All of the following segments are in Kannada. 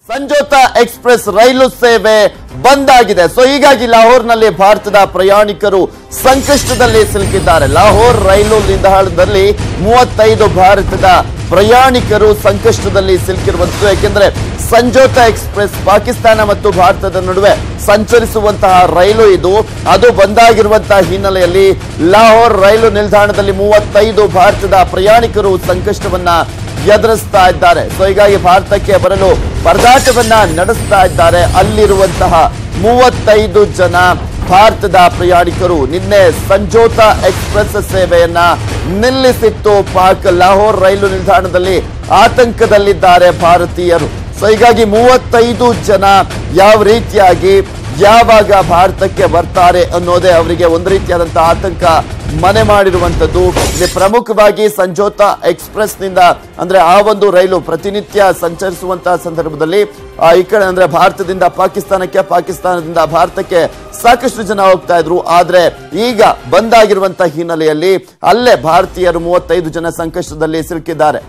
ಸಂಜೋತಾ ಎಕ್ಸ್ಪ್ರೆಸ್ ರೈಲು ಸೇವೆ ಬಂದ್ ಆಗಿದೆ ಸೊ ಹೀಗಾಗಿ ಲಾಹೋರ್ನಲ್ಲಿ ಭಾರತದ ಪ್ರಯಾಣಿಕರು ಸಂಕಷ್ಟದಲ್ಲಿ ಸಿಲುಕಿದ್ದಾರೆ ಲಾಹೋರ್ ರೈಲು ನಿಲ್ದಾಣದಲ್ಲಿ ಮೂವತ್ತೈದು ಭಾರತದ ಪ್ರಯಾಣಿಕರು ಸಂಕಷ್ಟದಲ್ಲಿ ಸಿಲುಕಿರುವಂತದ್ದು ಯಾಕೆಂದ್ರೆ ಸಂಜೋತಾ ಎಕ್ಸ್ಪ್ರೆಸ್ ಪಾಕಿಸ್ತಾನ ಮತ್ತು ಭಾರತದ ನಡುವೆ ಸಂಚರಿಸುವಂತಹ ರೈಲು ಇದು ಅದು ಬಂದಾಗಿರುವಂತಹ ಹಿನ್ನೆಲೆಯಲ್ಲಿ ಲಾಹೋರ್ ರೈಲು ನಿಲ್ದಾಣದಲ್ಲಿ ಮೂವತ್ತೈದು ಭಾರತದ ಪ್ರಯಾಣಿಕರು ಸಂಕಷ್ಟವನ್ನ ಎದುರಿಸ್ತಾ ಇದ್ದಾರೆ ಸೊ ಹೀಗಾಗಿ ಭಾರತಕ್ಕೆ ಬರಲು ಪರದಾಟವನ್ನ ನಡೆಸ್ತಾ ಇದ್ದಾರೆ ಅಲ್ಲಿರುವಂತಹ ಮೂವತ್ತೈದು ಜನ ಭಾರತದ ಪ್ರಯಾಣಿಕರು ನಿನ್ನೆ ಸಂಜೋತಾ ಎಕ್ಸ್ಪ್ರೆಸ್ ಸೇವೆಯನ್ನ ನಿಲ್ಲಿಸಿತ್ತು ಪಾಕ್ ಲಾಹೋರ್ ರೈಲು ನಿಲ್ದಾಣದಲ್ಲಿ ಆತಂಕದಲ್ಲಿದ್ದಾರೆ ಭಾರತೀಯರು ಸೊ ಹೀಗಾಗಿ ಮೂವತ್ತೈದು ಜನ ಯಾವ ರೀತಿಯಾಗಿ ಯಾವಾಗ ಭಾರತಕ್ಕೆ ಬರ್ತಾರೆ ಅನ್ನೋದೇ ಅವರಿಗೆ ಒಂದು ರೀತಿಯಾದಂತಹ ಆತಂಕ ಮನೆ ಮಾಡಿರುವಂತದ್ದು ಇಲ್ಲಿ ಪ್ರಮುಖವಾಗಿ ಸಂಜೋತಾ ಎಕ್ಸ್ಪ್ರೆಸ್ ನಿಂದ ಅಂದ್ರೆ ಆ ಒಂದು ರೈಲು ಪ್ರತಿನಿತ್ಯ ಸಂಚರಿಸುವಂತಹ ಸಂದರ್ಭದಲ್ಲಿ ಆ, ಈ ಕಡೆ ಅಂದ್ರೆ ಭಾರತದಿಂದ ಪಾಕಿಸ್ತಾನಕ್ಕೆ ಪಾಕಿಸ್ತಾನದಿಂದ ಭಾರತಕ್ಕೆ ಸಾಕಷ್ಟು ಜನ ಹೋಗ್ತಾ ಇದ್ರು ಆದ್ರೆ ಈಗ ಬಂದಾಗಿರುವಂತಹ ಹಿನ್ನೆಲೆಯಲ್ಲಿ ಅಲ್ಲೇ ಭಾರತೀಯರು ಮೂವತ್ತೈದು ಜನ ಸಂಕಷ್ಟದಲ್ಲಿ ಸಿಲುಕಿದ್ದಾರೆ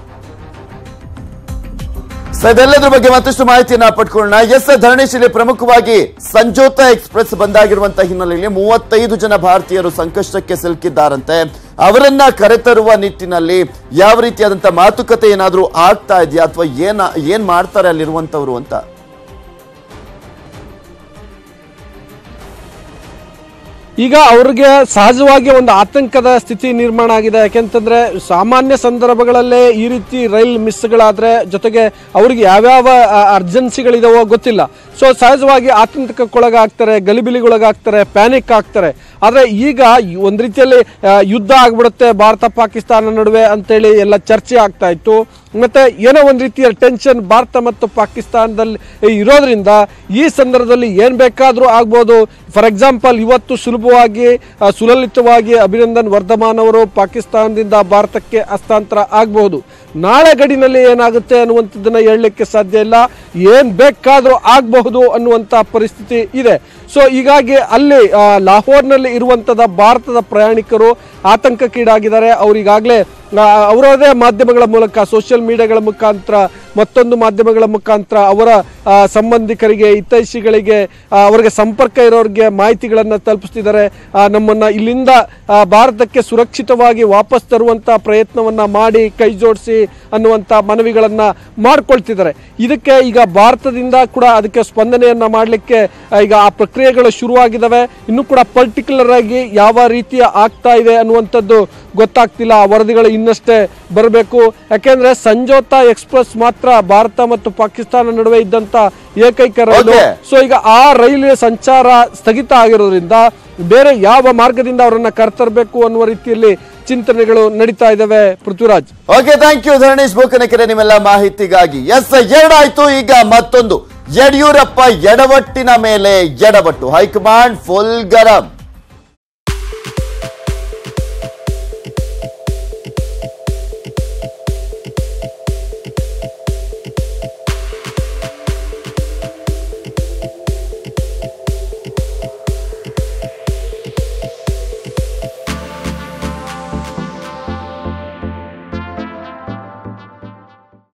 ಸೊ ಇದೆಲ್ಲದ್ರ ಬಗ್ಗೆ ಮತ್ತಷ್ಟು ಮಾಹಿತಿಯನ್ನ ಪಡ್ಕೊಳ್ಳೋಣ ಎಸ್ ಧರಣೇಶ್ ಇಲ್ಲಿ ಪ್ರಮುಖವಾಗಿ ಸಂಜೋತಾ ಎಕ್ಸ್ಪ್ರೆಸ್ ಬಂದಾಗಿರುವಂತಹ ಹಿನ್ನೆಲೆಯಲ್ಲಿ ಮೂವತ್ತೈದು ಜನ ಭಾರತೀಯರು ಸಂಕಷ್ಟಕ್ಕೆ ಸಿಲುಕಿದ್ದಾರಂತೆ ಅವರನ್ನ ಕರೆತರುವ ನಿಟ್ಟಿನಲ್ಲಿ ಯಾವ ರೀತಿಯಾದಂತಹ ಮಾತುಕತೆ ಏನಾದ್ರೂ ಆಗ್ತಾ ಇದೆಯಾ ಅಥವಾ ಏನ ಏನ್ ಮಾಡ್ತಾರೆ ಅಲ್ಲಿರುವಂತವ್ರು ಅಂತ ಈಗ ಅವ್ರಿಗೆ ಸಹಜವಾಗಿ ಒಂದು ಆತಂಕದ ಸ್ಥಿತಿ ನಿರ್ಮಾಣ ಆಗಿದೆ ಯಾಕೆಂತಂದ್ರೆ ಸಾಮಾನ್ಯ ಸಂದರ್ಭಗಳಲ್ಲೇ ಈ ರೀತಿ ರೈಲ್ ಮಿಸ್ಗಳಾದ್ರೆ ಜೊತೆಗೆ ಅವ್ರಿಗೆ ಯಾವ್ಯಾವ ಅರ್ಜೆನ್ಸಿಗಳಿದಾವೋ ಗೊತ್ತಿಲ್ಲ ಸೊ ಸಹಜವಾಗಿ ಆತಂಕಕ್ಕೊಳಗಾಗ್ತಾರೆ ಗಲಿಬಿಲಿಗೊಳಗಾಗ್ತಾರೆ ಪ್ಯಾನಿಕ್ ಆಗ್ತಾರೆ ಆದ್ರೆ ಈಗ ಈ ಒಂದ್ ರೀತಿಯಲ್ಲಿ ಆ, ಯುದ್ಧ ಆಗ್ಬಿಡುತ್ತೆ ಭಾರತ ಪಾಕಿಸ್ತಾನ ನಡುವೆ ಅಂತೇಳಿ ಎಲ್ಲ ಚರ್ಚೆ ಆಗ್ತಾ ಇತ್ತು ಮತ್ತೆ ಏನೋ ಒಂದ್ ರೀತಿಯ ಟೆನ್ಷನ್ ಭಾರತ ಮತ್ತು ಪಾಕಿಸ್ತಾನದಲ್ಲಿ ಇರೋದ್ರಿಂದ ಈ ಸಂದರ್ಭದಲ್ಲಿ ಏನ್ ಬೇಕಾದ್ರೂ ಆಗ್ಬೋದು ಫಾರ್ ಎಕ್ಸಾಂಪಲ್ ಇವತ್ತು ಸುಲಭವಾಗಿ ಆ, ಸುಲಲಿತವಾಗಿ ಅಭಿನಂದನ್ ವರ್ಧಮಾನ್ ಅವರು ಪಾಕಿಸ್ತಾನದಿಂದ ಭಾರತಕ್ಕೆ ಹಸ್ತಾಂತರ ಆಗಬಹುದು ನಾಳೆ ಗಡಿನಲ್ಲಿ ಏನಾಗುತ್ತೆ ಅನ್ನುವಂಥದ್ದನ್ನ ಹೇಳಲಿಕ್ಕೆ ಸಾಧ್ಯ ಇಲ್ಲ ಏನ್ ಬೇಕಾದ್ರೂ ಆಗಬಹುದು ಅನ್ನುವಂತ ಪರಿಸ್ಥಿತಿ ಇದೆ ಸೊ ಹೀಗಾಗಿ ಅಲ್ಲಿ ಆ, ಲಾಹೋರ್ನಲ್ಲಿ ಇರುವಂತದ ಭಾರತದ ಪ್ರಯಾಣಿಕರು ಆತಂಕಕ್ಕೀಡಾಗಿದ್ದಾರೆ ಅವ್ರಿಗಾಗಲೇ ಅವರದೇ ಮಾಧ್ಯಮಗಳ ಮೂಲಕ ಸೋಷಿಯಲ್ ಮೀಡಿಯಾಗಳ ಮುಖಾಂತರ ಮತ್ತೊಂದು ಮಾಧ್ಯಮಗಳ ಮುಖಾಂತರ ಅವರ ಆ, ಸಂಬಂಧಿಕರಿಗೆ ಹಿತೈಷಿಗಳಿಗೆ ಆ, ಅವರಿಗೆ ಸಂಪರ್ಕ ಇರೋರಿಗೆ ಮಾಹಿತಿಗಳನ್ನು ತಲುಪಿಸ್ತಿದ್ದಾರೆ ಆ, ನಮ್ಮನ್ನ ಇಲ್ಲಿಂದ ಆ, ಭಾರತಕ್ಕೆ ಸುರಕ್ಷಿತವಾಗಿ ವಾಪಸ್ ತರುವಂತ ಪ್ರಯತ್ನವನ್ನ ಮಾಡಿ ಕೈ ಜೋಡಿಸಿ ಅನ್ನುವಂತ ಮನವಿಗಳನ್ನ ಮಾಡ್ಕೊಳ್ತಿದ್ದಾರೆ ಇದಕ್ಕೆ ಈಗ ಭಾರತದಿಂದ ಕೂಡ ಅದಕ್ಕೆ ಸ್ಪಂದನೆಯನ್ನ ಮಾಡಲಿಕ್ಕೆ ಈಗ ಆ ಪ್ರಕ್ರಿಯೆಗಳು ಶುರುವಾಗಿದ್ದಾವೆ ಇನ್ನು ಕೂಡ ಪರ್ಟಿಕ್ಯುಲರ್ ಆಗಿ ಯಾವ ರೀತಿಯ ಆಗ್ತಾ ಇದೆ ಅನ್ನುವಂಥದ್ದು ಗೊತ್ತಾಗ್ತಿಲ್ಲ ಆ ವರದಿಗಳು ಇನ್ನಷ್ಟೇ ಬರಬೇಕು ಯಾಕೆಂದ್ರೆ ಸಂಜೋತಾ ಎಕ್ಸ್ಪ್ರೆಸ್ ಮಾತ್ರ ಭಾರತ ಮತ್ತು ಪಾಕಿಸ್ತಾನ ನಡುವೆ ಇದ್ದಂತ ಏಕೈಕ ರೈಲು Okay. ಸೊ ಈಗ ಆ ರೈಲಿನ ಸಂಚಾರ ಸ್ಥಗಿತ ಆಗಿರೋದ್ರಿಂದ ಬೇರೆ ಯಾವ ಮಾರ್ಗದಿಂದ ಅವರನ್ನ ಕರ್ತರಬೇಕು ಅನ್ನುವ ರೀತಿಯಲ್ಲಿ ಚಿಂತನೆಗಳು ನಡೀತಾ ಇದ್ದಾವೆ Prithviraj okay thank you Dharanesh Bokanakere ನಿಮ್ಮೆಲ್ಲ ಮಾಹಿತಿಗಾಗಿ ಎಸ್ ಎರಡಾಯ್ತು ಈಗ ಮತ್ತೊಂದು ಯಡಿಯೂರಪ್ಪ ಎಡವಟ್ಟಿನ ಮೇಲೆ ಎಡವಟ್ಟು ಹೈಕಮಾಂಡ್ ಫುಲ್ ಗರಂ